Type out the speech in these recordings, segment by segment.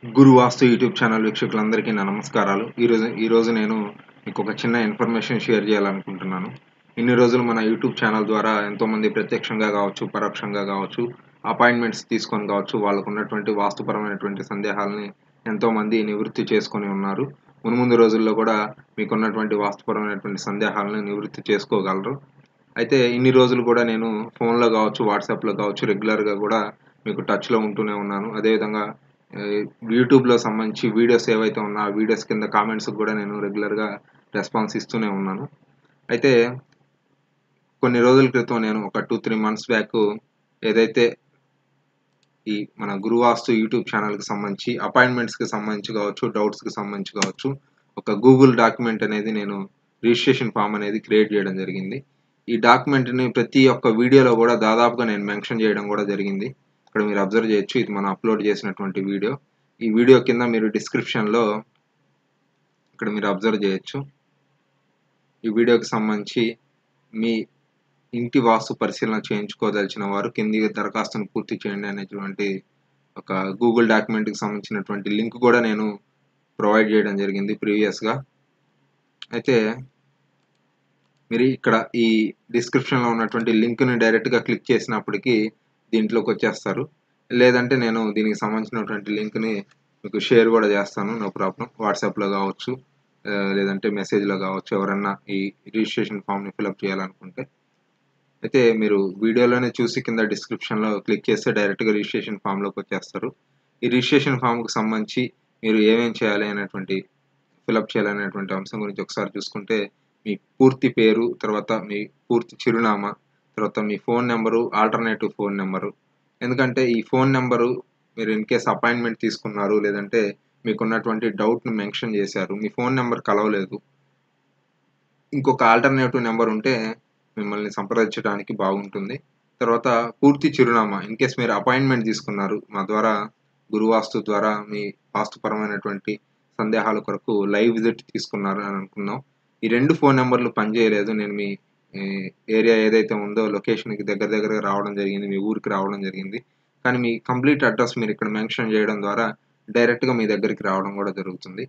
గురు వాస్తు YouTube channel వీక్షకులందరికీ నా నమస్కారాలు ఈరోజు ఈరోజు నేను మీకు ఒక చిన్న ఇన్ఫర్మేషన్ షేర్ చేయాలనుకుంటున్నాను ఇన్ని రోజులు మన యూట్యూబ్ ఛానల్ ద్వారా ఎంతోమంది ప్రత్యక్షంగా కావచ్చు పరోక్షంగా కావచ్చు అపాయింట్మెంట్స్ తీసుకొని కావచ్చు వాళ్ళకు ఉన్నటువంటి వాస్తుపరమైనటువంటి సందేహాలని ఎంతోమంది నివృత్తి చేసుకొని ఉన్నారు మునుముందు రోజుల్లో కూడా మీకున్నటువంటి వాస్తుపరమైనటువంటి సందేహాలను నివృత్తి చేసుకోగలరు అయితే ఇన్ని రోజులు కూడా నేను ఫోన్లో కావచ్చు వాట్సాప్లో కావచ్చు రెగ్యులర్గా కూడా మీకు టచ్లో ఉంటూనే ఉన్నాను అదేవిధంగా ఆ, యూట్యూబ్లో సంబంధించి వీడియోస్ ఏవైతే ఉన్నా ఆ వీడియోస్ కింద కామెంట్స్ కూడా నేను రెగ్యులర్గా రెస్పాన్స్ ఇస్తూనే ఉన్నాను అయితే కొన్ని రోజుల క్రితం నేను ఒక టూ త్రీ మంత్స్ బ్యాక్ ఏదైతే ఈ మన గురువాస్తు యూట్యూబ్ ఛానల్కి సంబంధించి అపాయింట్మెంట్స్కి సంబంధించి కావచ్చు డౌట్స్కి సంబంధించి కావచ్చు ఒక గూగుల్ డాక్యుమెంట్ అనేది నేను రిజిస్ట్రేషన్ ఫామ్ అనేది క్రియేట్ చేయడం జరిగింది ఈ డాక్యుమెంట్ని ప్రతి ఒక్క వీడియోలో కూడా దాదాపుగా నేను మెన్షన్ చేయడం కూడా జరిగింది ఇక్కడ మీరు అబ్జర్వ్ చేయొచ్చు ఇది మనం అప్లోడ్ చేసినటువంటి వీడియో ఈ వీడియో కింద మీరు డిస్క్రిప్షన్లో ఇక్కడ మీరు అబ్జర్వ్ చేయొచ్చు ఈ వీడియోకి సంబంధించి మీ ఇంటి వాస్తు పరిశీలన చేయించుకోదలిచిన వారు కింది దరఖాస్తును పూర్తి చేయండి అనేటువంటి ఒక గూగుల్ డాక్యుమెంట్కి సంబంధించినటువంటి లింక్ కూడా నేను ప్రొవైడ్ చేయడం జరిగింది ప్రీవియస్గా అయితే మీరు ఇక్కడ ఈ డిస్క్రిప్షన్లో ఉన్నటువంటి లింక్ని డైరెక్ట్గా క్లిక్ చేసినప్పటికీ దీంట్లోకి వచ్చేస్తారు లేదంటే నేను దీనికి సంబంధించినటువంటి లింక్ని మీకు షేర్ కూడా చేస్తాను నో ప్రాబ్లం వాట్సాప్లో కావచ్చు ఆ, లేదంటే మెసేజ్లో కావచ్చు ఎవరన్నా ఈ రిజిస్ట్రేషన్ ఫామ్ని ఫిలప్ చేయాలనుకుంటే అయితే మీరు వీడియోలోనే చూసి కింద డిస్క్రిప్షన్లో క్లిక్ చేస్తే డైరెక్ట్గా రిజిస్ట్రేషన్ ఫామ్లోకి వచ్చేస్తారు ఈ రిజిస్ట్రేషన్ ఫామ్కి సంబంధించి మీరు ఏమేం చేయాలి అనేటువంటి ఫిలప్ చేయాలనేటువంటి అంశం గురించి ఒకసారి చూసుకుంటే మీ పూర్తి పేరు తర్వాత మీ పూర్తి చిరునామా తర్వాత మీ phone number alternative phone number ఎందుకంటే ఈ ఫోన్ నెంబరు మీరు ఇన్ కేస్ అపాయింట్మెంట్ తీసుకున్నారు లేదంటే మీకున్నటువంటి డౌట్ని మెన్షన్ చేశారు మీ ఫోన్ నెంబర్ కలవలేదు ఇంకొక ఆల్టర్నేటివ్ నెంబర్ ఉంటే మిమ్మల్ని సంప్రదించడానికి బాగుంటుంది తర్వాత పూర్తి చిరునామా ఇన్ కేస్ మీరు అపాయింట్మెంట్ తీసుకున్నారు మా ద్వారా గురువాస్తు ద్వారా మీ వాస్తుపరమైనటువంటి సందేహాల కొరకు లైవ్ విజిట్ తీసుకున్నారు అని అనుకున్నాం ఈ రెండు ఫోన్ నెంబర్లు పనిచేయలేదు నేను మీ ఏ, ఏరియా ఏదైతే ఉందో లొకేషన్కి దగ్గర దగ్గరగా రావడం జరిగింది మీ ఊరికి రావడం జరిగింది కానీ మీ కంప్లీట్ అడ్రస్ మీరు ఇక్కడ మెన్షన్ చేయడం ద్వారా డైరెక్ట్గా మీ దగ్గరికి రావడం కూడా జరుగుతుంది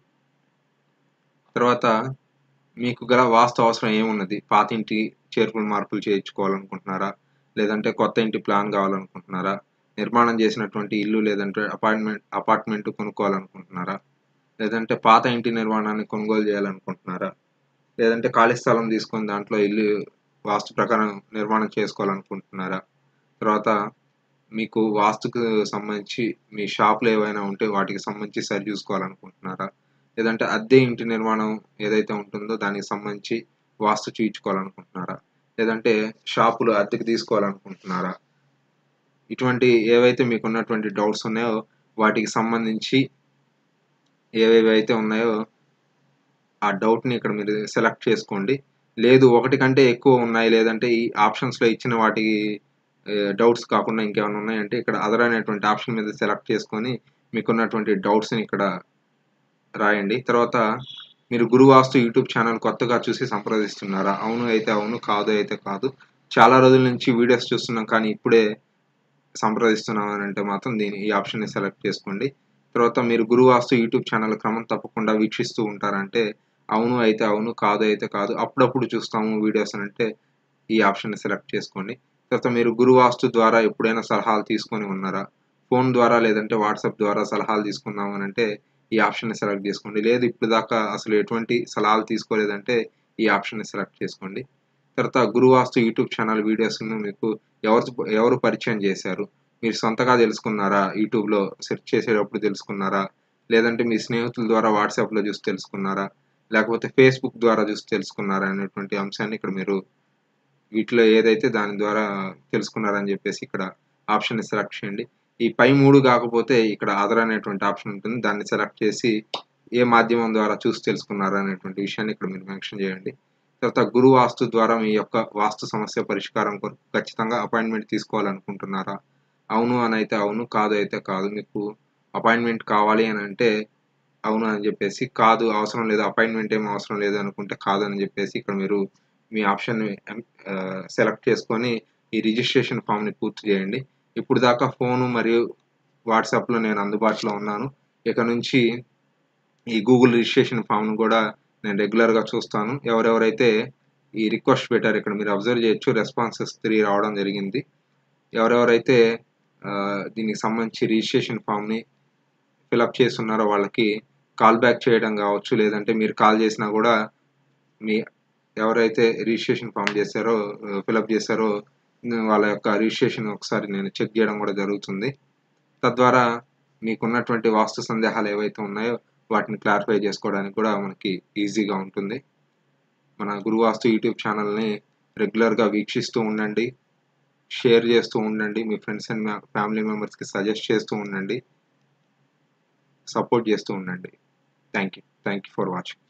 తర్వాత మీకు గల వాస్తు అవసరం ఏమున్నది పాత ఇంటి చేర్పులు మార్పులు చేయించుకోవాలనుకుంటున్నారా లేదంటే కొత్త ఇంటి ప్లాన్ కావాలనుకుంటున్నారా నిర్మాణం చేసినటువంటి ఇల్లు లేదంటే అపార్ట్మెంట్ అపార్ట్మెంట్ కొనుక్కోవాలనుకుంటున్నారా లేదంటే పాత ఇంటి నిర్మాణాన్ని కొనుగోలు చేయాలనుకుంటున్నారా లేదంటే ఖాళీ స్థలం తీసుకొని దాంట్లో ఇల్లు వాస్తు ప్రకారం నిర్మాణం చేసుకోవాలనుకుంటున్నారా తర్వాత మీకు వాస్తుకు సంబంధించి మీ షాపులు ఏవైనా ఉంటే వాటికి సంబంధించి సరి చూసుకోవాలనుకుంటున్నారా లేదంటే అద్దె ఇంటి నిర్మాణం ఏదైతే ఉంటుందో దానికి సంబంధించి వాస్తు చూయించుకోవాలనుకుంటున్నారా లేదంటే షాపులు అద్దెకి తీసుకోవాలనుకుంటున్నారా ఇటువంటి ఏవైతే మీకు ఉన్నటువంటి డౌట్స్ ఉన్నాయో వాటికి సంబంధించి ఏవేవి అయితే ఉన్నాయో ఆ డౌట్ని ఇక్కడ మీరు సెలెక్ట్ చేసుకోండి లేదు ఒకటి కంటే ఎక్కువ ఉన్నాయి లేదంటే ఈ ఆప్షన్స్లో ఇచ్చిన వాటికి డౌట్స్ కాకుండా ఇంకేమైనా ఉన్నాయంటే ఇక్కడ అదర్ అనేటువంటి ఆప్షన్ మీద సెలెక్ట్ చేసుకొని మీకున్నటువంటి డౌట్స్ని ఇక్కడ రాయండి తర్వాత మీరు గురువాస్తు యూట్యూబ్ ఛానల్ కొత్తగా చూసి సంప్రదిస్తున్నారా అవును అయితే అవును కాదు అయితే కాదు చాలా రోజుల నుంచి వీడియోస్ చూస్తున్నాం కానీ ఇప్పుడే సంప్రదిస్తున్నాం అని అంటే మాత్రం దీని ఈ ఆప్షన్ని సెలెక్ట్ చేసుకోండి తర్వాత మీరు గురువాస్తు యూట్యూబ్ ఛానల్ క్రమం తప్పకుండా వీక్షిస్తూ ఉంటారంటే అవును అయితే అవును కాదు అయితే కాదు అప్పుడప్పుడు చూస్తాము వీడియోస్ అని అంటే ఈ ఆప్షన్ని సెలెక్ట్ చేసుకోండి తర్వాత మీరు గురువాస్తు ద్వారా ఎప్పుడైనా సలహాలు తీసుకొని ఉన్నారా ఫోన్ ద్వారా లేదంటే వాట్సాప్ ద్వారా సలహాలు తీసుకున్నాం అని అంటే ఈ ఆప్షన్ని సెలెక్ట్ చేసుకోండి లేదు ఇప్పుడు దాకా అసలు ఎటువంటి సలహాలు తీసుకోలేదంటే ఈ ఆప్షన్ని సెలెక్ట్ చేసుకోండి తర్వాత గురువాస్తు యూట్యూబ్ ఛానల్ వీడియోస్ను మీకు ఎవరు ఎవరు పరిచయం చేశారు మీరు సొంతగా తెలుసుకున్నారా యూట్యూబ్లో సెర్చ్ చేసేటప్పుడు తెలుసుకున్నారా లేదంటే మీ స్నేహితుల ద్వారా వాట్సాప్లో చూసి తెలుసుకున్నారా లేకపోతే ఫేస్బుక్ ద్వారా చూసి తెలుసుకున్నారా అనేటువంటి అంశాన్ని ఇక్కడ మీరు వీటిలో ఏదైతే దాని ద్వారా తెలుసుకున్నారని చెప్పేసి ఇక్కడ ఆప్షన్ని సెలెక్ట్ చేయండి ఈ పై మూడు కాకపోతే ఇక్కడ ఆధార్ అనేటువంటి ఆప్షన్ ఉంటుంది దాన్ని సెలెక్ట్ చేసి ఏ మాధ్యమం ద్వారా చూసి తెలుసుకున్నారా అనేటువంటి విషయాన్ని ఇక్కడ మీరు మెన్షన్ చేయండి తర్వాత గురు వాస్తు ద్వారా మీ యొక్క వాస్తు సమస్య పరిష్కారం కొరకు ఖచ్చితంగా అపాయింట్మెంట్ తీసుకోవాలనుకుంటున్నారా అవును అని అయితే అవును కాదు అయితే కాదు మీకు అపాయింట్మెంట్ కావాలి అని అంటే అవును అని చెప్పేసి కాదు అవసరం లేదు అపాయింట్మెంట్ ఏం అవసరం లేదు అనుకుంటే కాదు అని చెప్పేసి ఇక్కడ మీరు మీ ఆప్షన్ సెలెక్ట్ చేసుకొని ఈ రిజిస్ట్రేషన్ ఫామ్ని పూర్తి చేయండి ఇప్పుడు దాకా ఫోను మరియు వాట్సాప్లో నేను అందుబాటులో ఉన్నాను ఇక నుంచి ఈ గూగుల్ రిజిస్ట్రేషన్ ఫామ్ను కూడా నేను రెగ్యులర్గా చూస్తాను ఎవరెవరైతే ఈ రిక్వెస్ట్ పెట్టారు ఇక్కడ మీరు అబ్జర్వ్ చేయొచ్చు రెస్పాన్సెస్ త్రీ రావడం జరిగింది ఎవరెవరైతే ఆ, దీనికి సంబంధించి రిజిస్ట్రేషన్ ఫామ్ని ఫిలప్ చేస్తున్నారో వాళ్ళకి కాల్ బ్యాక్ చేయడం కావచ్చు లేదంటే మీరు కాల్ చేసినా కూడా మీ ఎవరైతే రిజిస్ట్రేషన్ ఫామ్ చేశారో ఫిలప్ చేశారో వాళ్ళ యొక్క రిజిస్ట్రేషన్ ఒకసారి నేను చెక్ చేయడం కూడా జరుగుతుంది తద్వారా మీకున్నటువంటి వాస్తు సందేహాలు ఏవైతే ఉన్నాయో వాటిని క్లారిఫై చేసుకోవడానికి కూడా మనకి ఈజీగా ఉంటుంది మన గురువాస్తు యూట్యూబ్ ఛానల్ని రెగ్యులర్గా వీక్షిస్తూ ఉండండి షేర్ చేస్తూ ఉండండి మీ ఫ్రెండ్స్ అండ్ ఫ్యామిలీ మెంబర్స్కి సజెస్ట్ చేస్తూ ఉండండి సపోర్ట్ చేస్తూ ఉండండి thank you thank you for watching